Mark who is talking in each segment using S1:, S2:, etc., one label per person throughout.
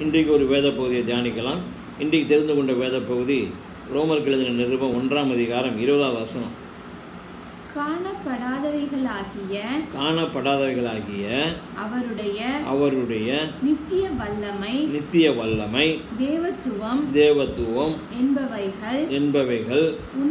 S1: இன்றைக்கு ஒரு வேத பகுதியை தியானிக்கலாம் இன்றைக்கு தெரிந்து கொண்ட வேத பகுதி ரோமருக்கு எழுதின நிருபம் ஒன்றாம் அதிகாரம் இருபதாவது வசனம்
S2: காணப்படாதவைகளாகிய
S1: காணப்படாதவைகளாகிய
S2: அவருடைய
S1: அவருடைய
S2: நித்திய வல்லமை
S1: நித்திய வல்லமை
S2: தேவத்துவம்
S1: தேவத்துவம்
S2: என்பவைகள்
S1: என்பவைகள்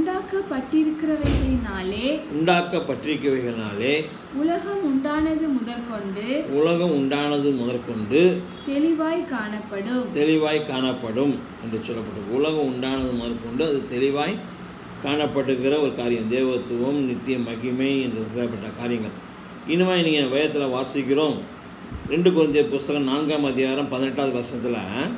S2: உண்டாக்கப்பட்டிருக்கிறவைகளினாலே
S1: உண்டாக்கப்பட்டிருக்கவைகளினாலே
S2: உலகம் உண்டானது முதற்கொண்டு
S1: உலகம் உண்டானது முதற்கொண்டு
S2: தெளிவாய் காணப்படும்
S1: தெளிவாய் காணப்படும் என்று சொல்லப்பட்டது உலகம் உண்டானது முதற்கொண்டு அது தெளிவாய் காணப்பட்டுகிற ஒரு காரியம் தேவத்துவம் நித்திய மகிமை என்று சொல்லப்பட்ட காரியங்கள் இனிமே நீங்கள் வேதத்தில் வாசிக்கிறோம் ரெண்டு குழந்தைய புஸ்தகம் நான்காம் அதிகாரம் பதினெட்டாவது வருஷத்தில்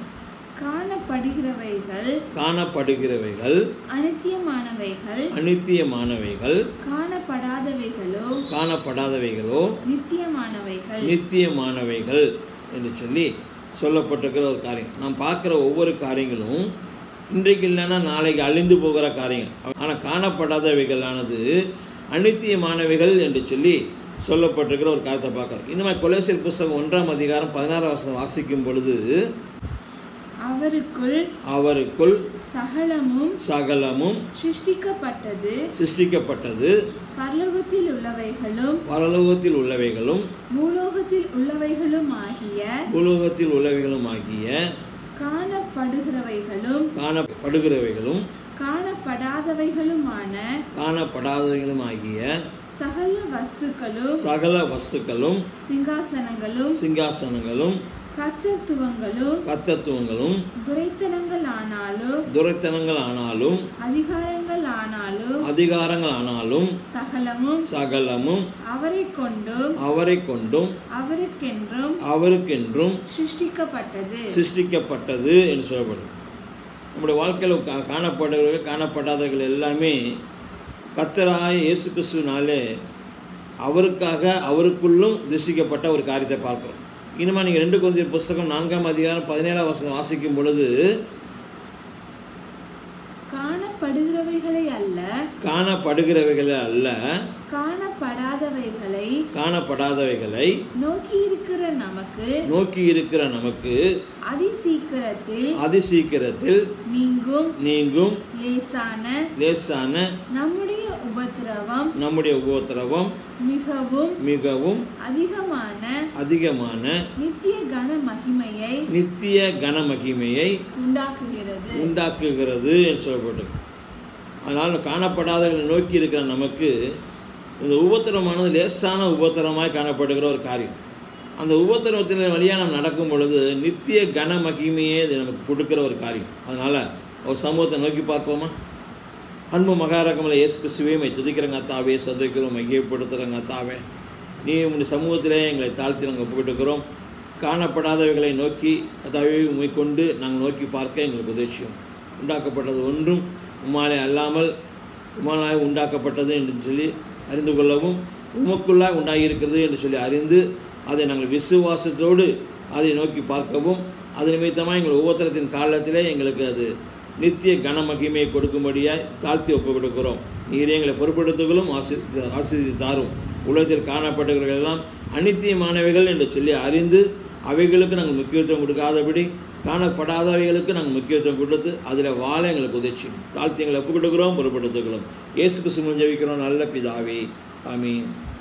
S2: காணப்படுகிறவைகள்
S1: காணப்படுகிறவைகள்
S2: அனித்தியமானவைகள்
S1: அனித்தியமானவைகள்
S2: காணப்படாதவைகளோ
S1: காணப்படாதவைகளோ
S2: நித்தியமானவைகள்
S1: நித்தியமானவைகள் என்று சொல்லி சொல்லப்பட்டிருக்கிற ஒரு காரியம் நாம் பார்க்குற ஒவ்வொரு காரியங்களும் இன்றைக்கு இல்லைன்னா நாளைக்கு அழிந்து போகிற காரியங்கள் ஆனால் காணப்படாதவைகளானது அனித்தியமானவைகள் என்று சொல்லி சொல்லப்பட்டிருக்கிற ஒரு காரியத்தை பார்க்குறோம் இனிமேல் கொலேசியர் புஸ்தகம் ஒன்றாம் அதிகாரம் பதினாறாம் வசனம் வாசிக்கும் பொழுது
S2: அவருக்குள்
S1: அவருக்குள்
S2: சகலமும்
S1: சகலமும்
S2: சிருஷ்டிக்கப்பட்டது
S1: சிருஷ்டிக்கப்பட்டது
S2: பரலோகத்தில் உள்ளவைகளும்
S1: பரலோகத்தில் உள்ளவைகளும்
S2: பூலோகத்தில் உள்ளவைகளும் ஆகிய
S1: பூலோகத்தில் உள்ளவைகளும் ஆகிய
S2: காணப்படுகிறவைகளும்
S1: காணப்படுகிறவைகளும்
S2: காணப்படாதவைகளுமான
S1: காணப்படாதவைகளும் ஆகிய
S2: சகல வஸ்துக்களும்
S1: சகல வஸ்துக்களும்
S2: சிங்காசனங்களும்
S1: சிங்காசனங்களும்
S2: கர்த்தத்துவங்களும்
S1: கத்தத்துவங்களும்
S2: துரைத்தனங்கள் ஆனாலும்
S1: துரைத்தனங்கள் ஆனாலும்
S2: அதிகாரங்கள் ஆனாலும்
S1: அதிகாரங்கள் ஆனாலும்
S2: சகலமும்
S1: சகலமும்
S2: அவரை கொண்டும்
S1: அவரை கொண்டும்
S2: அவருக்கென்றும்
S1: அவருக்கென்றும்
S2: சிருஷ்டிக்கப்பட்டது
S1: சிருஷ்டிக்கப்பட்டது என்று சொல்லப்படும் நம்முடைய வாழ்க்கையில் கா காணப்படுகிறவர்கள் காணப்படாதவர்கள் எல்லாமே கத்தராய இயேசு கிறிஸ்துவினாலே அவருக்காக அவருக்குள்ளும் திருஷ்டிக்கப்பட்ட ஒரு காரியத்தை பார்க்கிறோம் இனிமேல் நீங்கள் ரெண்டு கொஞ்சம் புஸ்தகம் நான்காம் அதிகாரம் பதினேழாம் வசனம் வாசிக்கும் பொழுது
S2: காணப்படுகிறவைகளை அல்ல
S1: காணப்படுகிறவைகள் அல்ல
S2: காணப்படாதவைகளை
S1: காணப்படாதவைகளை
S2: நோக்கி இருக்கிற நமக்கு
S1: நோக்கி இருக்கிற நமக்கு
S2: அதிசீக்கிரத்தில்
S1: அதிசீக்கிரத்தில்
S2: நீங்கும்
S1: நீங்கும்
S2: லேசான
S1: லேசான
S2: நம்முடைய உபத்திரவம்
S1: நம்முடைய உபத்திரவம்
S2: மிகவும்
S1: மிகவும்
S2: அதிகமான
S1: அதிகமான
S2: நித்திய கன மகிமையை
S1: நித்திய கனமகிமையை
S2: உண்டாக்குகிறது
S1: உண்டாக்குகிறது என்று சொல்லப்பட்டது அதனால் காணப்படாதவர்களை நோக்கி இருக்கிற நமக்கு இந்த உபத்திரமானது லேசான உபத்திரமாய் காணப்படுகிற ஒரு காரியம் அந்த உபத்திரவத்தின் வழியாக நம்ம நடக்கும் பொழுது நித்திய கன மகிமையே இது நமக்கு கொடுக்குற ஒரு காரியம் அதனால் ஒரு சமூகத்தை நோக்கி பார்ப்போமா அன்பு மகாரகமில் இயேசு கிறிஸ்துவே துதிக்கிறங்க அத்தாவே சதைக்கிறோம் மையப்படுத்துகிறங்க அத்தாவே நீ உங்களுடைய சமூகத்திலே எங்களை தாழ்த்தி நாங்கள் ஒப்புக்கிட்டுக்கிறோம் காணப்படாதவைகளை நோக்கி அதாவே உண்மை கொண்டு நாங்கள் நோக்கி பார்க்க எங்களுக்கு உதவிச்சியும் உண்டாக்கப்பட்டது ஒன்றும் உம்மாலே அல்லாமல் உமாலாய் உண்டாக்கப்பட்டது என்று சொல்லி அறிந்து கொள்ளவும் உமக்குள்ளாய் உண்டாகியிருக்கிறது என்று சொல்லி அறிந்து அதை நாங்கள் விசுவாசத்தோடு அதை நோக்கி பார்க்கவும் அது நிமித்தமாக எங்கள் ஒவ்வொருத்தரத்தின் காலத்திலே எங்களுக்கு அது நித்திய கன மகிமையை கொடுக்கும்படியாய் தாழ்த்தி ஒப்பு கொடுக்கிறோம் நீரே எங்களை பொறுப்படுத்துகளும் ஆசி ஆசிரியர் தாரும் உலகத்தில் காணப்பட்டவர்கள் எல்லாம் அனித்தியமானவைகள் என்று சொல்லி அறிந்து அவைகளுக்கு நாங்கள் முக்கியத்துவம் கொடுக்காதபடி காணப்படாதவைகளுக்கு நாங்கள் முக்கியத்துவம் கொடுத்து அதில் வாழ எங்களுக்கு உதவி தாழ்த்தி எங்களை ஒப்பு கொடுக்குறோம் பொறுப்படுத்துகிறோம் இயேசு கிறிஸ்துவின் ஜெபிக்கிறோம் நல்ல பிதாவே ஆமீன்